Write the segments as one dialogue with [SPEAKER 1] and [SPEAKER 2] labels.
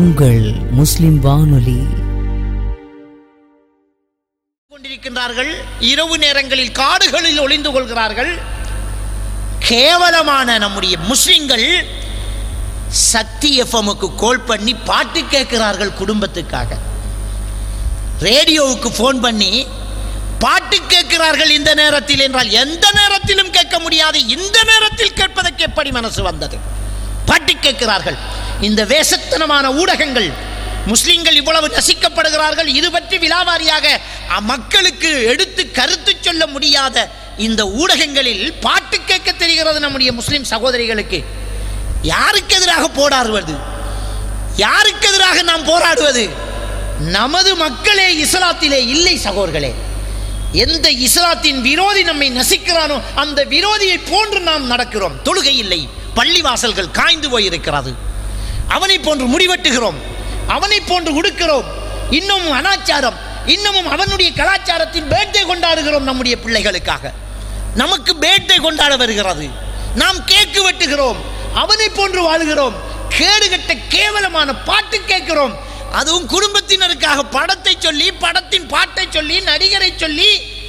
[SPEAKER 1] உங்கள் முஸ்லிம் வானொலி
[SPEAKER 2] கொண்டிருக்கின்றார்கள் இரவு நேரங்களில் காடுகளில் ஒளிந்து கொள்கிறார்கள் கேவலமான நம்முடைய முஸ்லிம்கள் சக்தி எஃப்எம்முக்கு கோல் பண்ணி பாட்டு கேட்கிறார்கள் குடும்பத்துக்காக ரேடியோவுக்கு ஃபோன் பண்ணி பாட்டு கேட்கிறார்கள் இந்த நேரத்தில் என்றால் எந்த நேரத்திலும் கேட்க முடியாது இந்த நேரத்தில் கேட்பதற்கு எப்படி மனசு வந்தது பாட்டு கேட்கிறார்கள் இந்த வேசத்தனமான ஊடகங்கள் முஸ்லிம்கள் இவ்வளவு நசிக்கப்படுகிறார்கள் இது பற்றி விலாவாரியாக அ- மக்களுக்கு எடுத்து கருத்து சொல்ல முடியாத இந்த ஊடகங்களில் பாட்டு கேட்க தெரிகிறது நம்முடைய முஸ்லிம் சகோதரிகளுக்கு யாருக்கு எதிராக போராடுவது யாருக்கு எதிராக நாம் போராடுவது நமது மக்களே இஸ்லாத்திலே இல்லை சகோதர்களே எந்த இஸ்லாத்தின் விரோதி நம்மை நசிக்கிறானோ அந்த விரோதியை போன்று நாம் நடக்கிறோம் தொழுகை இல்லை பள்ளிவாசல்கள் காய்ந்து போயிருக்கிறது அவனை போன்று முடிவெட்டுகிறோம் அவனை போன்று உடுக்கிறோம் இன்னமும் அனாச்சாரம் இன்னமும் அவனுடைய கலாச்சாரத்தின் பேட்டை கொண்டாடுகிறோம் நம்முடைய பிள்ளைகளுக்காக நமக்கு பேட்டை கொண்டாட வருகிறது நாம் கேக்கு வெட்டுகிறோம் அவனை போன்று வாழுகிறோம் கேடுகட்ட கேவலமான பாட்டு கேட்கிறோம் அதுவும் குடும்பத்தினருக்காக படத்தை சொல்லி படத்தின் பாட்டை சொல்லி நடிகரை சொல்லி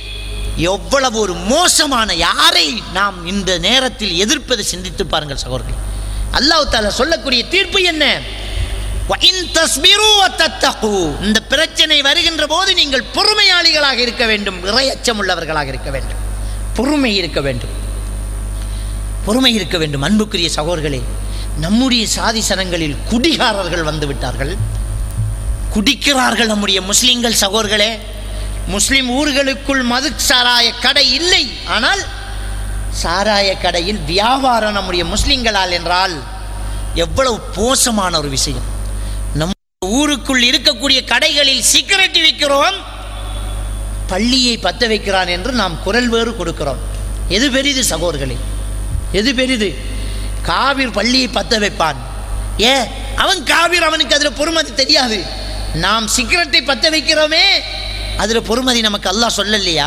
[SPEAKER 2] எவ்வளவு ஒரு மோசமான யாரை நாம் இந்த நேரத்தில் எதிர்ப்பதை சிந்தித்து பாருங்கள் சகோதரர்கள் அல்லாஹ் தாலா சொல்லக்கூடிய தீர்ப்பு என்ன وَإِن تَصْبِرُوا وَتَتَّقُوا இந்த பிரச்சனை வருகின்ற போது நீங்கள் பொறுமையாளிகளாக இருக்க வேண்டும் இறையச்சம் உள்ளவர்களாக இருக்க வேண்டும் பொறுமை இருக்க வேண்டும் பொறுமை இருக்க வேண்டும் அன்புக்குரிய சகோதரர்களே நம்முடைய சாதி சனங்களில் குடிகாரர்கள் வந்து விட்டார்கள் குடிக்கிறார்கள் நம்முடைய முஸ்லிம்கள் சகோதரர்களே முஸ்லிம் ஊர்களுக்குள் மது சாராய கடை இல்லை ஆனால் சாராய கடையில் வியாபாரம் நம்முடைய முஸ்லிம்களால் என்றால் எவ்வளவு மோசமான ஒரு விஷயம் நம் ஊருக்குள் இருக்கக்கூடிய கடைகளில் சிகரெட் விற்கிறோம் பள்ளியை பத்த வைக்கிறான் என்று நாம் குரல் வேறு கொடுக்கிறோம் எது பெரிது சகோதரர்களே எது பெரிது காவிர் பள்ளியை பத்த வைப்பான் ஏ அவன் காவிர் அவனுக்கு அதில் பொறுமதி தெரியாது நாம் சிகரெட்டை பத்த வைக்கிறோமே அதில் பொறுமதி நமக்கு அல்லாஹ் சொல்லலையா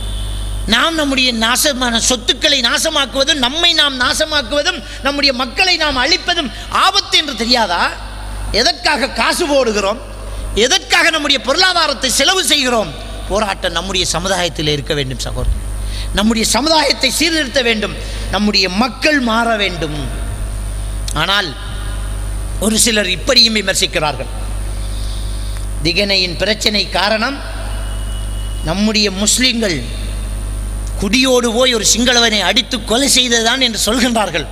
[SPEAKER 2] நாம் நம்முடைய நாசமான சொத்துக்களை நாசமாக்குவதும் நம்மை நாம் நாசமாக்குவதும் நம்முடைய மக்களை நாம் அழிப்பதும் ஆபத்து என்று தெரியாதா எதற்காக காசு போடுகிறோம் எதற்காக நம்முடைய பொருளாதாரத்தை செலவு செய்கிறோம் போராட்டம் நம்முடைய சமுதாயத்தில் இருக்க வேண்டும் சகோதரர் நம்முடைய சமுதாயத்தை சீர்திருத்த வேண்டும் நம்முடைய மக்கள் மாற வேண்டும் ஆனால் ஒரு சிலர் இப்படியும் விமர்சிக்கிறார்கள் திகனையின் பிரச்சனை காரணம் நம்முடைய முஸ்லிம்கள் குடியோடு போய் ஒரு சிங்களவனை அடித்து கொலை செய்ததுதான் என்று சொல்கின்றார்கள்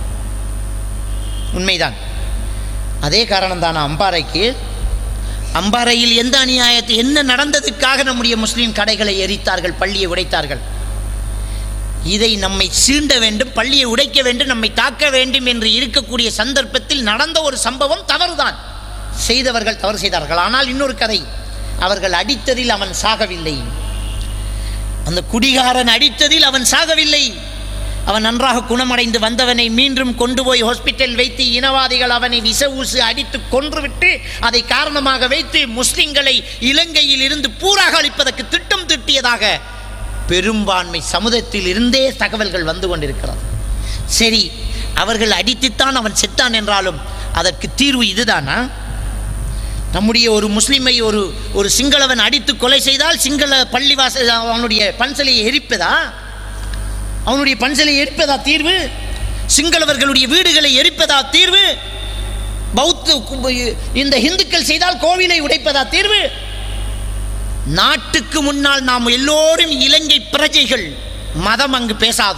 [SPEAKER 2] உண்மைதான் அதே காரணம்தான் அம்பாறைக்கு அம்பாறையில் எந்த அநியாயத்தை என்ன நடந்ததுக்காக நம்முடைய முஸ்லீம் கடைகளை எரித்தார்கள் பள்ளியை உடைத்தார்கள் இதை நம்மை சீண்ட வேண்டும் பள்ளியை உடைக்க வேண்டும் நம்மை தாக்க வேண்டும் என்று இருக்கக்கூடிய சந்தர்ப்பத்தில் நடந்த ஒரு சம்பவம் தவறுதான் செய்தவர்கள் தவறு செய்தார்கள் ஆனால் இன்னொரு கதை அவர்கள் அடித்ததில் அவன் சாகவில்லை அந்த குடிகாரன் அடித்ததில் அவன் சாகவில்லை அவன் நன்றாக குணமடைந்து வந்தவனை மீண்டும் கொண்டு போய் ஹாஸ்பிட்டல் வைத்து இனவாதிகள் அவனை விச ஊசு அடித்து கொன்றுவிட்டு அதை காரணமாக வைத்து முஸ்லிம்களை இலங்கையில் இருந்து பூராக அழிப்பதற்கு திட்டம் திட்டியதாக பெரும்பான்மை சமுதாயத்தில் இருந்தே தகவல்கள் வந்து கொண்டிருக்கிறது சரி அவர்கள் அடித்துத்தான் அவன் செத்தான் என்றாலும் அதற்கு தீர்வு இதுதானா நம்முடைய ஒரு முஸ்லிமை ஒரு ஒரு சிங்களவன் அடித்து கொலை செய்தால் சிங்கள பள்ளிவாசல் அவனுடைய பன்சலையை எரிப்பதா அவனுடைய பன்சலையை எரிப்பதா தீர்வு சிங்களவர்களுடைய வீடுகளை எரிப்பதா தீர்வு பௌத்த இந்த இந்துக்கள் செய்தால் கோவிலை உடைப்பதா தீர்வு நாட்டுக்கு முன்னால் நாம் எல்லோரும் இலங்கை பிரஜைகள் மதம் அங்கு பேசாது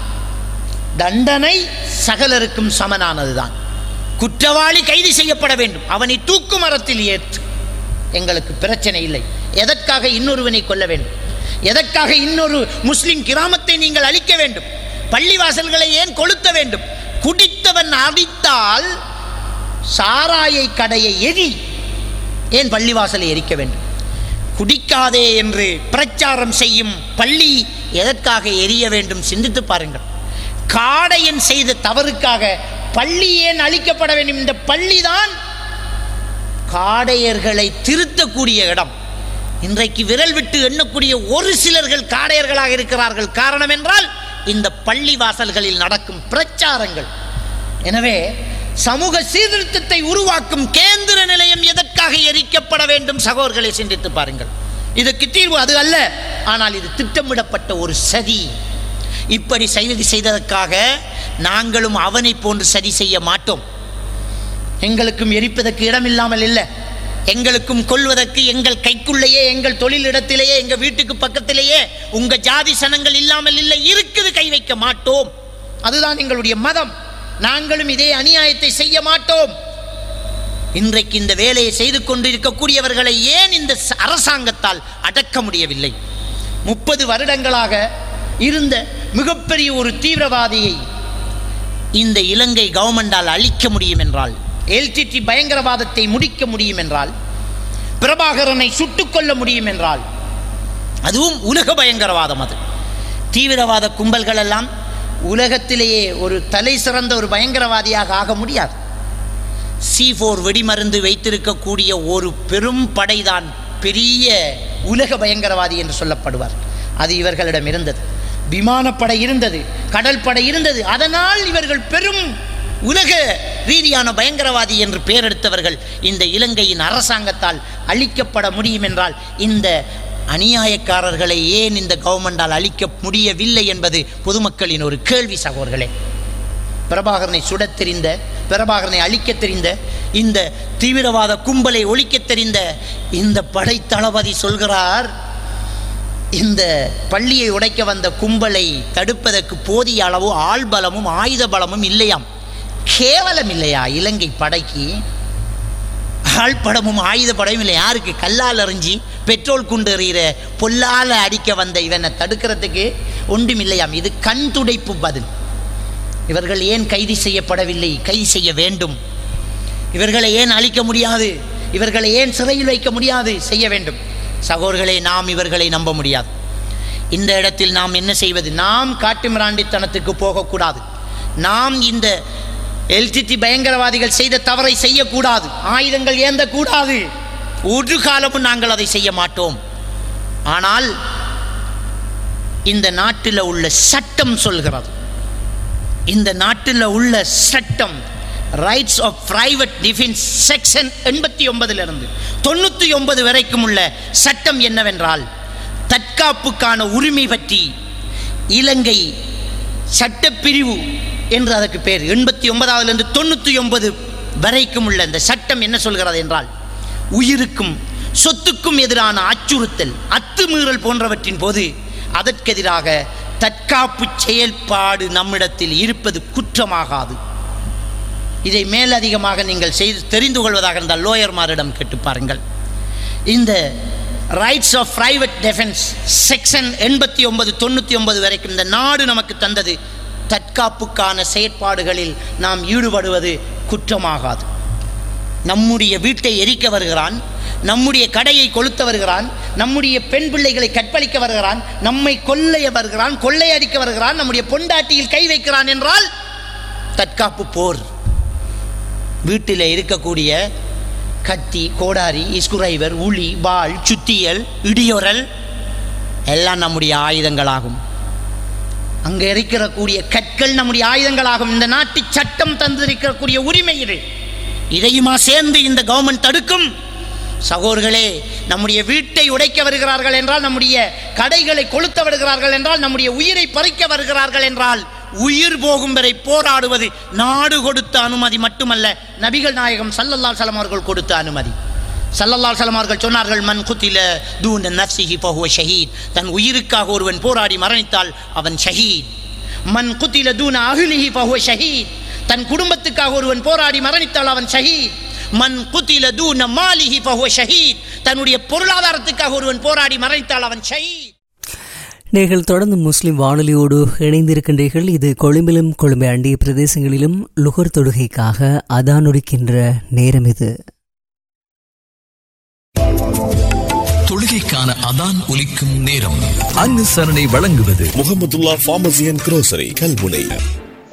[SPEAKER 2] தண்டனை சகலருக்கும் சமனானதுதான் குற்றவாளி கைது செய்யப்பட வேண்டும் அவனை தூக்கு மரத்தில் ஏற்று எங்களுக்கு பிரச்சனை இல்லை எதற்காக இன்னொருவனை கொல்ல வேண்டும் எதற்காக இன்னொரு முஸ்லிம் கிராமத்தை நீங்கள் அழிக்க வேண்டும் பள்ளிவாசல்களை ஏன் கொளுத்த வேண்டும் குடித்தவன் அடித்தால் சாராயை கடையை எரி ஏன் பள்ளிவாசலை எரிக்க வேண்டும் குடிக்காதே என்று பிரச்சாரம் செய்யும் பள்ளி எதற்காக எரிய வேண்டும் சிந்தித்து பாருங்கள் காடையன் செய்த தவறுக்காக பள்ளி ஏன் அழிக்கப்பட வேண்டும் இந்த பள்ளிதான் காடையர்களை திருத்தக்கூடிய இடம் இன்றைக்கு விரல் விட்டு எண்ணக்கூடிய ஒரு சிலர்கள் காடையர்களாக இருக்கிறார்கள் காரணம் என்றால் இந்த பள்ளி வாசல்களில் நடக்கும் பிரச்சாரங்கள் எனவே சமூக சீர்திருத்தத்தை உருவாக்கும் கேந்திர நிலையம் எதற்காக எரிக்கப்பட வேண்டும் சகோதரர்களை சிந்தித்து பாருங்கள் இதுக்கு தீர்வு அது அல்ல ஆனால் இது திட்டமிடப்பட்ட ஒரு சதி இப்படி செய்தி செய்ததற்காக நாங்களும் அவனை போன்று சதி செய்ய மாட்டோம் எங்களுக்கும் எரிப்பதற்கு இடமில்லாமல் இல்லை எங்களுக்கும் கொள்வதற்கு எங்கள் கைக்குள்ளேயே எங்கள் தொழிலிடத்திலேயே எங்க வீட்டுக்கு பக்கத்திலேயே உங்க ஜாதி சனங்கள் இல்லாமல் இல்லை இருக்குது கை வைக்க மாட்டோம் அதுதான் எங்களுடைய மதம் நாங்களும் இதே அநியாயத்தை செய்ய மாட்டோம் இன்றைக்கு இந்த வேலையை செய்து கொண்டிருக்கக்கூடியவர்களை ஏன் இந்த ச- அரசாங்கத்தால் அடக்க முடியவில்லை முப்பது வருடங்களாக இருந்த மிகப்பெரிய ஒரு தீவிரவாதியை இந்த இலங்கை கவர்மெண்டால் அழிக்க முடியும் என்றால் எல்டிடி பயங்கரவாதத்தை முடிக்க முடியும் என்றால் பிரபாகரனை சுட்டுக் கொள்ள முடியும் என்றால் அதுவும் உலக பயங்கரவாதம் அது தீவிரவாத கும்பல்கள் எல்லாம் உலகத்திலேயே ஒரு தலை சிறந்த ஒரு பயங்கரவாதியாக ஆக முடியாது சி ஃபோர் வெடிமருந்து வைத்திருக்கக்கூடிய ஒரு பெரும் படைதான் பெரிய உலக பயங்கரவாதி என்று சொல்லப்படுவார் அது இவர்களிடம் இருந்தது விமானப்படை இருந்தது கடல் படை இருந்தது அதனால் இவர்கள் பெரும் உலக ரீதியான பயங்கரவாதி என்று பெயரெடுத்தவர்கள் இந்த இலங்கையின் அரசாங்கத்தால் அழிக்கப்பட முடியும் என்றால் இந்த அநியாயக்காரர்களை ஏன் இந்த கவர்மெண்டால் அழிக்க முடியவில்லை என்பது பொதுமக்களின் ஒரு கேள்வி சகோதரர்களே பிரபாகரனை சுடத் தெரிந்த பிரபாகரனை அழிக்கத் தெரிந்த இந்த தீவிரவாத கும்பலை ஒழிக்கத் தெரிந்த இந்த படை தளபதி சொல்கிறார் இந்த பள்ளியை உடைக்க வந்த கும்பலை தடுப்பதற்கு போதிய அளவு ஆள் பலமும் ஆயுத பலமும் இல்லையாம் கேவலம் இல்லையா இலங்கை படைக்கு ஆள் படமும் ஆயுத படமும் இல்லை யாருக்கு கல்லால் எறிஞ்சி பெட்ரோல் குண்டு எறிகிற பொல்லால் அடிக்க வந்த இவனை தடுக்கிறதுக்கு ஒன்றும் இல்லையாம் இது கண் துடைப்பு பதில் இவர்கள் ஏன் கைது செய்யப்படவில்லை கைது செய்ய வேண்டும் இவர்களை ஏன் அழிக்க முடியாது இவர்களை ஏன் சிறையில் வைக்க முடியாது செய்ய வேண்டும் சகோதரர்களே நாம் இவர்களை நம்ப முடியாது இந்த இடத்தில் நாம் என்ன செய்வது நாம் காட்டுமிராண்டித்தனத்துக்கு போகக்கூடாது நாம் இந்த எல்டிடி பயங்கரவாதிகள் செய்த தவறை செய்யக்கூடாது ஆயுதங்கள் ஏந்தக்கூடாது ஒரு காலமும் நாங்கள் அதை செய்ய மாட்டோம் ஆனால் இந்த நாட்டில் உள்ள சட்டம் சொல்கிறது இந்த நாட்டில் உள்ள சட்டம் rights of private defence section எண்பத்தி ஒன்பதிலிருந்து தொண்ணூற்றி ஒன்பது வரைக்கும் உள்ள சட்டம் என்னவென்றால் தற்காப்புக்கான உரிமை பற்றி இலங்கை சட்டப்பிரிவு என்று அதற்கு பேர் எண்பத்தி ஒன்பதாவதுலேருந்து தொண்ணூற்றி ஒன்பது வரைக்கும் உள்ள இந்த சட்டம் என்ன சொல்கிறது என்றால் உயிருக்கும் சொத்துக்கும் எதிரான அச்சுறுத்தல் அத்துமீறல் போன்றவற்றின் போது அதற்கெதிராக தற்காப்பு செயல்பாடு நம்மிடத்தில் இருப்பது குற்றமாகாது இதை மேலதிகமாக நீங்கள் செய்து தெரிந்து கொள்வதாக இருந்தால் லோயர்மாரிடம் கேட்டு பாருங்கள் இந்த rights of private defence section எண்பத்தி ஒன்பது தொண்ணூற்றி ஒன்பது வரைக்கும் இந்த நாடு நமக்கு தந்தது தற்காப்புக்கான செயற்பாடுகளில் நாம் ஈடுபடுவது குற்றமாகாது நம்முடைய வீட்டை எரிக்க வருகிறான் நம்முடைய கடையை கொளுத்த வருகிறான் நம்முடைய பெண் பிள்ளைகளை கற்பழிக்க வருகிறான் நம்மை கொள்ளைய வருகிறான் கொள்ளையடிக்க வருகிறான் நம்முடைய பொண்டாட்டியில் கை வைக்கிறான் என்றால் தற்காப்பு போர் வீட்டில் இருக்கக்கூடிய கத்தி கோடாரி இஸ்குரைவர் உளி வாள் சுத்தியல் இடியொரல் எல்லாம் நம்முடைய ஆயுதங்களாகும் அங்கே இருக்கக்கூடிய கற்கள் நம்முடைய ஆயுதங்களாகும் இந்த நாட்டு சட்டம் தந்திருக்கக்கூடிய உரிமை இது இதையுமா சேர்ந்து இந்த கவர்மெண்ட் தடுக்கும் சகோதரர்களே நம்முடைய வீட்டை உடைக்க வருகிறார்கள் என்றால் நம்முடைய கடைகளை கொளுத்த வருகிறார்கள் என்றால் நம்முடைய உயிரை பறிக்க வருகிறார்கள் என்றால் உயிர் போகும் வரை போராடுவது நாடு கொடுத்த அனுமதி மட்டுமல்ல நபிகள் நாயகம் சல்லல்லா சலம் அவர்கள் கொடுத்த அனுமதி சல்லல்லா சலம் அவர்கள் சொன்னார்கள் மன் குத்தில தூன நஃப்சிஹி ஃபஹுவ ஷஹீத் தன் உயிருக்காக ஒருவன் போராடி மரணித்தால் அவன் ஷஹீத் மன் குத்தில தூன அஹ்லிஹி ஃபஹுவ ஷஹீத் தன் குடும்பத்துக்காக ஒருவன் போராடி மரணித்தால் அவன் ஷஹீத் மன் குத்தில தூன மாலிஹி ஃபஹுவ ஷஹீத் தன்னுடைய பொருளாதாரத்துக்காக ஒருவன் போராடி மரணித்தால் அவன் ஷஹீத்
[SPEAKER 1] நீங்கள் தொடர்ந்து முஸ்லிம் வானொலியோடு இணைந்திருக்கின்றீர்கள் இது கொழும்பிலும் கொழும்பை அண்டிய பிரதேசங்களிலும் லுகர் தொடுகைக்காக அதானொடுக்கின்ற நேரம் இது
[SPEAKER 3] தொழுகைக்கான அதான் ஒலிக்கும் நேரம் அனுசரணை வழங்குவது
[SPEAKER 4] Mohamedulla pharmacy and grocery Kalmunai